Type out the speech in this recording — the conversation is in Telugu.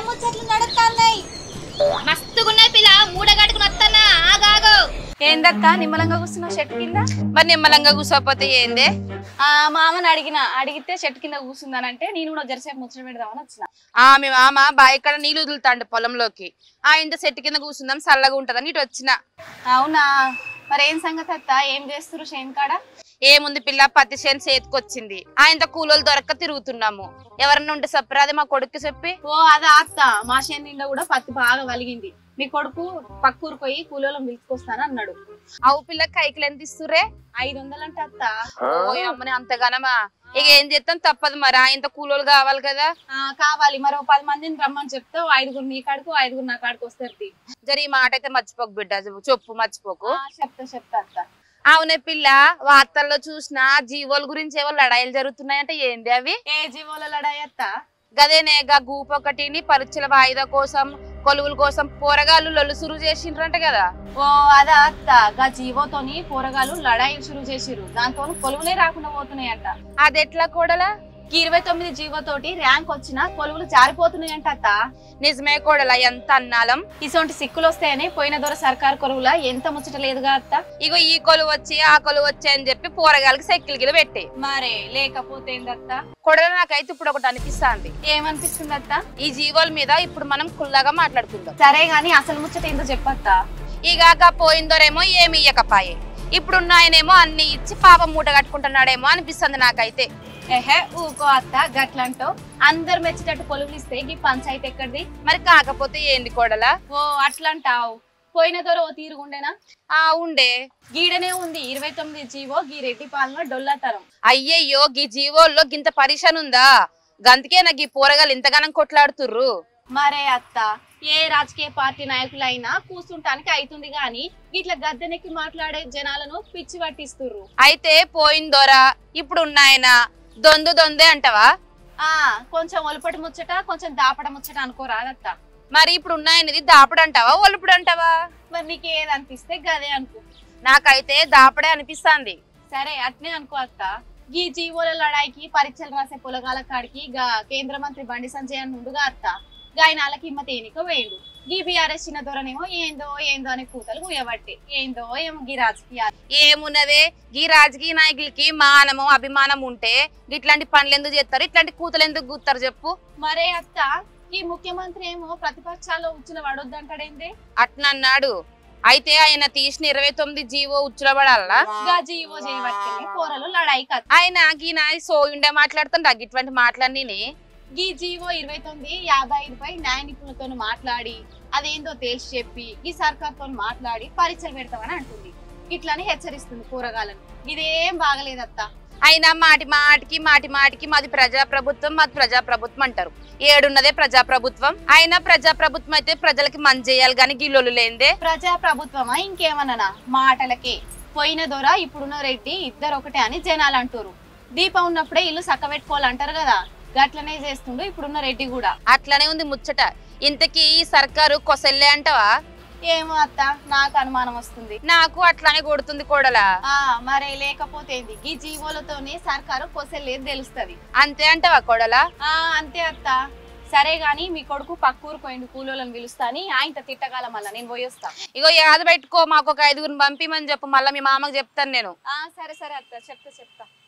ముచ్చట్లు నడుస్తున్నాయి మస్తుగున్నాయి పిల్ల మూడగట్టుకుని వస్తానా ఆగాగు ఏందక్క నిమ్మలంగా కూర్చున్నావు చెట్టు కింద మరి నిమ్మలంగా కూర్చోపోతే ఏందే ఆ మామని అడిగిన అడిగితే చెట్టు కింద కూర్చుందనంటే నేను కూడా జరసేపు ముచ్చట పెడదామని వచ్చిన ఆ మీ మామ బావి కాడ నీళ్ళు వదులుతాండు పొలంలోకి ఆ ఇంత చెట్టు కింద కూర్చుందాం చల్లగా ఉంటదని ఇటు వచ్చిన అవునా మరి ఏం సంగతి అత్త ఏం చేస్తురు షేన్ కాడ ఏముంది పిల్ల పత్తి చేను చేతికొచ్చింది ఆ ఇంత కూలోలు దొరక్క తిరుగుతున్నాము ఎవరన్నా ఉంటే చెప్పరా అదే మా కొడుక్కి చెప్పి ఓ అదా అత్త మా షేన్ నిండా కూడా పత్తి బాగా వలిగింది మీ కొడుకు పక్కూరు పోయి కూలోలం పిలుచుకొస్తాను అన్నాడు అవు పిల్ల కైకిలు ఎంత ఇస్తురే ఐదు వందలంటే అత్త ఓ అమ్మని అంతగానమా ఇక ఏం చేస్తాం తప్పదు మరి ఆ ఇంత కూలోలు కావాలి కదా ఆ, కావాలి మరి ఓ పది మందిని రమ్మని చెప్తే ఓ ఐదుగురు నీ కాడుకు ఓ ఐదుగురు నా కాడుకు వస్తారు తీ. జరి ఈ మాట అయితే మర్చిపోకు బిడ్డ చెప్పు మర్చిపోకు ఆ, చెప్తా చెప్తా అత్త అవునే పిల్ల వార్తల్లో చూసిన జీవోల గురించి ఏవో లడాయిలు జరుగుతున్నాయంటే ఏంది అవి ఏ జీవోల లడాయి అత్త గదేనే గా గూపు ఒకటిని పరీక్షల వాయిదా కోసం కొలువుల కోసం పోరగాళ్ళు లొల్లు సురు చేసిండ్రంట కదా ఓ అదా అత్త గా జీవోతోని పోరగాలు లడాయి షురు చేసిరు దాంతో కొలువులే రాకుండా పోతున్నాయంట అది ఎట్లా కూడలా ఈ ఇరవై తొమ్మిది జీవోతోటి ర్యాంక్ వచ్చిన కొలువులు జారిపోతున్నాయంట అత్త నిజమే కూడలా ఎంత అన్నాలం ఇటువంటి సిక్కులు వస్తాయని పోయిన దూర సర్కార్ కొలువుల ఎంత ముచ్చట లేదుగా అత్త ఇగో ఈ కొలువు వచ్చి ఆ కొలువు వచ్చి అని చెప్పి పోరగాళ్ళకి సైకిల్ గిల పెట్టి మరే లేకపోతే ఏందత్త కొడల నాకైతే ఇప్పుడు ఒకటి అనిపిస్తాంది ఏమనిపిస్తుంది అత్త ఈ జీవోల మీద ఇప్పుడు మనం కుల్లాగా మాట్లాడుకుందాం సరే గాని అసలు ముచ్చట ఏందో చెప్పత్తా ఇక గా పోయిందోరేమో ఏమి ఇయ్యకపాయే ఇప్పుడున్న ఆయనేమో అన్ని ఇచ్చి పాపం మూట కట్టుకుంటున్నాడేమో అనిపిస్తుంది నాకైతే ఎహే ఊకో అత్త గట్లంటో అందరు మెచ్చేటట్టు కొలువులు ఇస్తే ఈ పంచాయతీ ఎక్కడిది మరి కాకపోతే ఏంది కోడలా ఓ అట్లంటావు పోయిన దూరం ఓ తీరుగుండేనా ఆ ఉండే గీడనే ఉంది ఇరవై తొమ్మిది జీవో గీ రెడ్డి పాలన డొల్లాతరం అయ్యయ్యో గీ జీవోల్లో గింత పరిశాన్ ఉందా గంతకే నాకు ఈ పోరగాళ్ళు ఇంతగానం కొట్లాడుతుర్రు మరే అత్త ఏ రాజకీయ పార్టీ నాయకులైనా కూర్చుంటానికి అవుతుంది గాని ఇట్లా గద్దెనెక్కి మాట్లాడే జనాలను పిచ్చి పట్టిస్తుర్రు అయితే పోయిందోరా ఇప్పుడు ఉన్నాయన దొందు దొందే అంటవా ఆ కొంచెం ఒలపటి ముచ్చట కొంచెం దాపడ ముచ్చట అనుకోరాదత్త మరి ఇప్పుడు ఉన్నాయనది దాపుడు అంటావా ఒలుపుడు అంటావా మరి నీకు ఏది అనిపిస్తే గదే అనుకో నాకైతే దాపడే అనిపిస్తాంది సరే అట్నే అనుకో అత్త ఈ జీవోల లడాయికి పరీక్షలు రాసే పొలగాల కాడికి గా కేంద్ర మంత్రి బండి సంజయ్ అని ఉండుగా అత్త గాయనాల కిమ్మత ఏనిక వేయండు ఈ బీఆర్ఎస్ చిన్న దొరనేమో ఏందో ఏందో అనే కూతలు కూయబట్టి ఏందో ఏమో గీ రాజకీయాలు ఏమున్నదే ఈ రాజకీయ నాయకులకి మానము అభిమానం ఉంటే ఇట్లాంటి పనులు ఎందుకు చేస్తారు ఇట్లాంటి కూతలు ఎందుకు గుత్తారు చెప్పు మరే అత్త ఈ ముఖ్యమంత్రి ఏమో ప్రతిపక్షాల్లో ఉచ్చుల పడొద్దంటాడేంది అట్నన్నాడు అయితే ఆయన తీసిన ఇరవై తొమ్మిది జీవో ఉచ్చులబడాలా గా జీవో చేయబట్టి కూరలు లడాయి కత్త ఆయన ఈ నా సోయుండే మాట్లాడుతుంటా ఇటువంటి మాటలన్నీ ఈ జీవో ఇరవై తొమ్మిది యాభై ఐదు పై న్యాయ నిపుణులతో మాట్లాడి అదేందో తేల్చి చెప్పి ఈ సర్కార్తో మాట్లాడి పరీక్షలు పెడతామని అంటుంది ఇట్లని హెచ్చరిస్తుంది కూరగాయలను ఇదేం బాగలేదత్తా అయినా మాటి మాటికి మాటి మాటికి మాది ప్రజాప్రభుత్వం మాది ప్రజాప్రభుత్వం అంటారు ఏడున్నదే ప్రజాప్రభుత్వం అయినా ప్రజాప్రభుత్వం అయితే ప్రజలకి మంచి చేయాలి కానీ గిల్లొలు లేందే ప్రజా ప్రభుత్వమా ఇంకేమన్నా మాటలకే పోయిన దొర ఇప్పుడున్న రెడ్డి ఇద్దరు ఒకటే అని జనాలు అంటారు దీపం ఉన్నప్పుడే ఇల్లు సక్కబెట్టుకోవాలంటారు కదా గట్లనే చేస్తుండు ఇప్పుడున్న రెడ్డి కూడా అట్లనే ఉంది ముచ్చట ఇంతకీ ఈ సర్కారు కొసెల్లే అంటవా ఏమో అత్త నాకు అనుమానం వస్తుంది నాకు అట్లానే కొడుతుంది కోడలా ఆ మరే లేకపోతే ఏంది ఈ జీవోలతోనే సర్కారు కొసలేదు తెలుస్తది అంతే అంటవా కోడలా ఆ అంతే అత్త సరే గాని మీ కొడుకు పక్కూరు పోయిండు కూలోళ్ళని పిలుస్తా అని ఆయన తిట్టగాల మళ్ళా నేను పోయి వస్తా ఇగో యాద పెట్టుకో మాకు ఒక ఐదుగురిని పంపిమని చెప్పు మళ్ళీ మీ మామకు చెప్తాను నేను ఆ సరే సరే అత్త చెప్తా చెప్తా